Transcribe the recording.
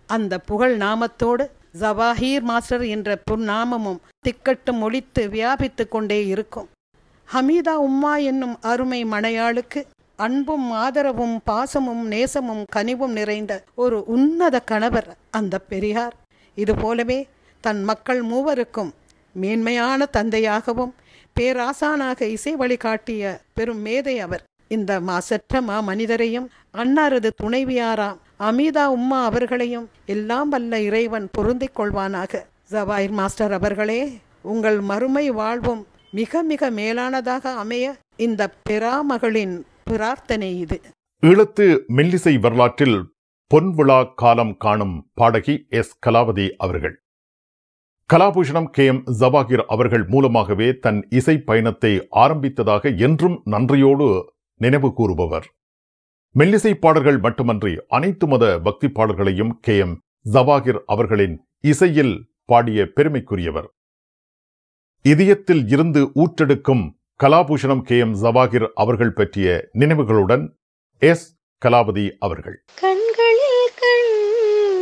அந்த புகழ் நாமத்தோடு ஜவாஹீர் மாஸ்டர் என்ற புன்னாமமும் திக்கட்டும் ஒழித்து வியாபித்துக் கொண்டே இருக்கும் ஹமீதா உம்மா என்னும் அருமை மணையாளுக்கு அன்பும் ஆதரவும் பாசமும் நேசமும் கனிவும் நிறைந்த ஒரு உன்னத கணவர் அந்த பெரியார் இதுபோலவே தன் மக்கள் மூவருக்கும் மேன்மையான தந்தையாகவும் பேராசானாக இசை வழிகாட்டிய பெரும் மேதை அவர் இந்த மாசற்ற மா மனிதரையும் அன்னாரது துணைவியாராம் அமீதா உம்மா அவர்களையும் எல்லாம் வல்ல இறைவன் பொருந்திக் கொள்வானாக ஜவாயிர் மாஸ்டர் அவர்களே உங்கள் மறுமை வாழ்வும் மிக மிக மேலானதாக அமைய இந்த பெராமகளின் பிரார்த்தனை இது ஈழத்து மெல்லிசை வரலாற்றில் பொன்விழா காலம் காணும் பாடகி எஸ் கலாவதி அவர்கள் கலாபூஷணம் கே எம் ஜவாகிர் அவர்கள் மூலமாகவே தன் இசை பயணத்தை ஆரம்பித்ததாக என்றும் நன்றியோடு நினைவு கூறுபவர் மெல்லிசை பாடல்கள் மட்டுமன்றி அனைத்து மத பக்தி பாடல்களையும் கே எம் ஜவாகிர் அவர்களின் இசையில் பாடிய பெருமைக்குரியவர் இதயத்தில் இருந்து ஊற்றெடுக்கும் கலாபூஷணம் கே எம் ஜவாகிர் அவர்கள் பற்றிய நினைவுகளுடன் எஸ் கலாவதி அவர்கள் கண்களில் கண்